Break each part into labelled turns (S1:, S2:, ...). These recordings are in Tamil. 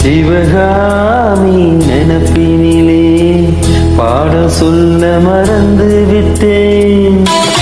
S1: சிவகாமி நினப்பினிலே பாட சொல்ல மறந்து விட்டேன்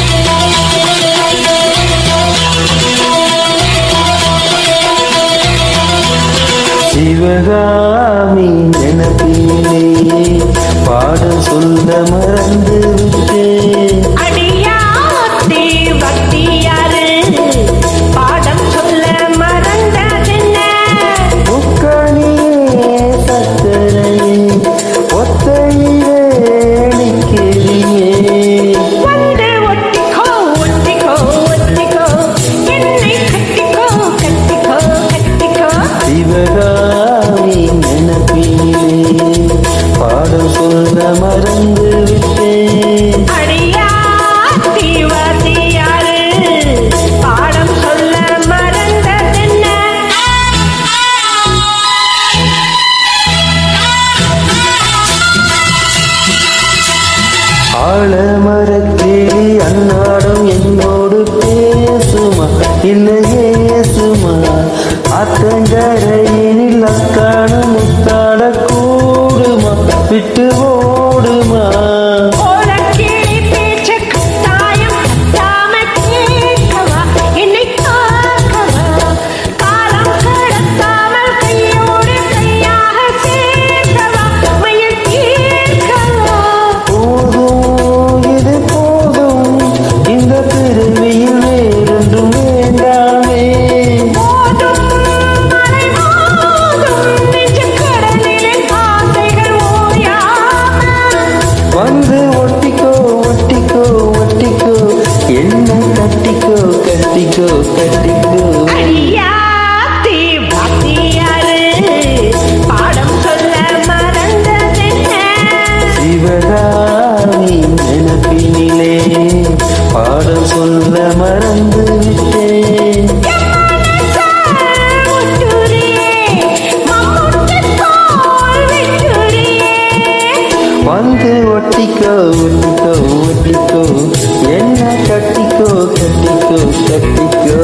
S1: சிவகாமி நினப்பினிலே பாட சொல்ல மறந்து விட்டேன்
S2: அடியாத்தி பக்தியாரு பாடம் சொல்ல மறந்ததென்ன
S1: முக்கணியே சக்கரையே ஒத்தையிலே நிற்கிறியே
S2: வந்து ஒட்டிக்கோ ஒட்டிக்கோ ஒட்டிக்கோ என்னை கட்டிக்கோ கட்டிக்கோ கட்டிக்கோ
S1: சிவகாமி நினப்பினிலே பாட சொல்ல மறந்து விட்டேன்
S2: அடியாத்தி வாத்தியாரு பாடம் சொல்ல மறந்ததென்ன
S1: ஆழமரக்கிளி அன்னாடும் என்னோடு பேசுமா இல்லையே சுமா அத்தங்கரையினில் அக்கானும் முத்தாட கூடுமா விட்டு ஓடுமா
S2: ஓலக்கிளி பேச்ச கட்டாயம் கட்டாம கேட்கவா என்னை காக்கவா காலம் கடத்தாமல் கையோடு கையாக சேர்க்கவா மயில் தீர்க்கவா
S1: போதும் இது போதும் இந்த பிறவியில் வேறொன்றும் வேண்டாமே
S2: போதும் மலை மோதும் நெஞ்சக்கடலிலே ஆசைகள் ஓயாமல்
S1: வந்து ஒட்டிக்கோ ஒட்டிக்கோ ஒட்டிக்கோ என்ன கட்டிக்கோ கட்டிக்கோ கட்டிக்கோ
S2: அடியாத்தி வாத்தியாரு பாடம் சொல்ல மறந்ததென்ன
S1: சிவகாமி நினப்பினிலே பாடம் சொல்ல மறந்து விட்டேன் வந்து ஒட்டிக்கோ ஒட்டிக்கோ ஒட்டிக்கோ என்ன கட்டிக்கோ கட்டிக்கோ கட்டிக்கோ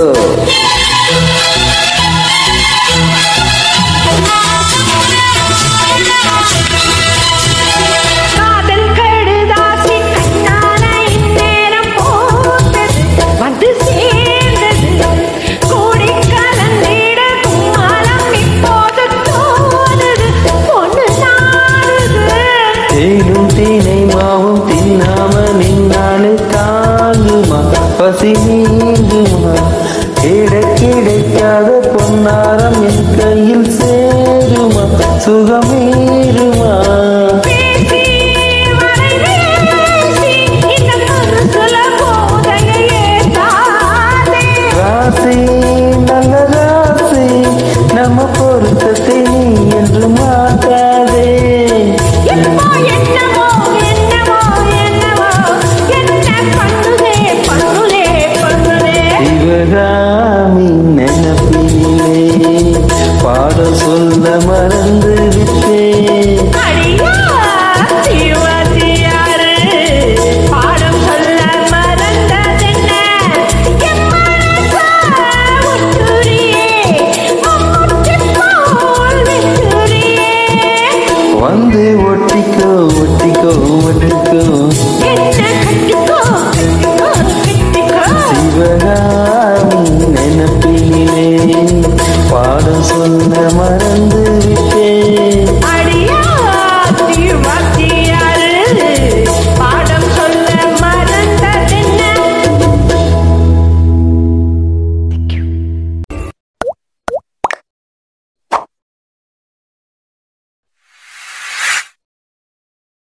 S2: காதல் கடுதாசி கண்ணான இந்நேரம் போட்டது வந்து சேர்ந்தது கூடி கலந்திட கும்மாலம் இப்போது தோணுது பொண்ணு நாடுது
S1: தேனும் தீனை மாவும் தின்னாம நின்னாலே தாங்குமா பசி நீங்குமா கிட கிடைக்காத பொன்னாரம் என் கையில் சேருமா சுகமேறுமா
S2: பேசி வரைவேசி இந்த மனசுல போதையே தானே
S1: ராசி நல்ல ராசி நம்ம பொருத்தத்தை நீ என்று மாட்டாதே
S2: எப்போ என்னவோ என்னவோ என்னவோ என்ன பண்ணுதே பண்ணுதே பண்ணுதே
S1: சிவகாமி நினப்பினிலே பாட சொல்ல மறந்து விட்டேன்